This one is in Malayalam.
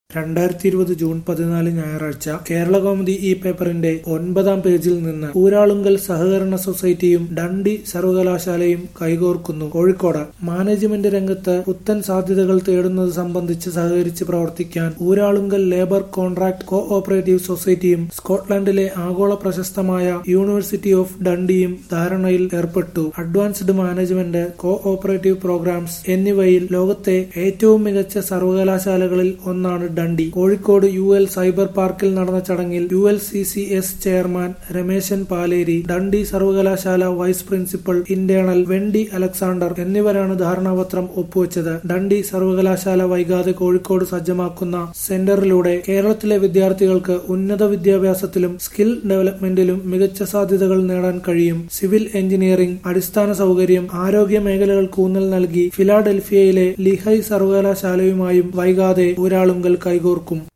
രണ്ടായിരത്തി ഇരുപത് ജൂൺ പതിനാല് ഞായറാഴ്ച കേരളകൗമുദി ഈ പേപ്പറിന്റെ ഒൻപതാം പേജിൽ നിന്ന് ഊരാളുങ്കൽ സഹകരണ സൊസൈറ്റിയും ഡണ്ടി സർവകലാശാലയും കൈകോർക്കുന്നു കോഴിക്കോട് മാനേജ്മെന്റ് രംഗത്ത് പുത്തൻ സാധ്യതകൾ തേടുന്നത് സംബന്ധിച്ച് സഹകരിച്ച് പ്രവർത്തിക്കാൻ Uralungal labour contract cooperative സൊസൈറ്റിയും സ്കോട്ട്ലൻഡിലെ ആഗോള പ്രശസ്തമായ യൂണിവേഴ്സിറ്റി ഓഫ് ഡണ്ടിയും ധാരണയിൽ ഏർപ്പെട്ടു advanced management cooperative programmes എന്നിവയിൽ ലോകത്തെ ഏറ്റവും മികച്ച സർവകലാശാലകളിൽ ഒന്നാണ് Dundee Kozhikode U L cyber park നടന്ന ചടങ്ങിൽ U L C C S chairman Rameshan Paleri Dundee സർവകലാശാല vice principal internal Wendy Alexander എന്നിവരാണ് ധാരണാപത്രം ഒപ്പുവെച്ചത് ഡണ്ടി സർവകലാശാല വൈകാതെ കോഴിക്കോട് സജ്ജമാക്കുന്ന സെന്ററിലൂടെ കേരളത്തിലെ വിദ്യാർത്ഥികൾക്ക് ഉന്നത വിദ്യാഭ്യാസത്തിലും സ്കിൽ ഡെവലപ്മെന്റിലും മികച്ച സാധ്യതകൾ നേടാൻ കഴിയും സിവിൽ എഞ്ചിനീയറിംഗ് അടിസ്ഥാന സൗകര്യം ആരോഗ്യ മേഖലകൾക്ക് ഊന്നൽ നൽകി ഫിലാഡൽഫിയയിലെ ലിഹൈ സർവകലാശാലയുമായും വൈകാതെ ഊരാളുങ്കൽ കൈകോർക്കും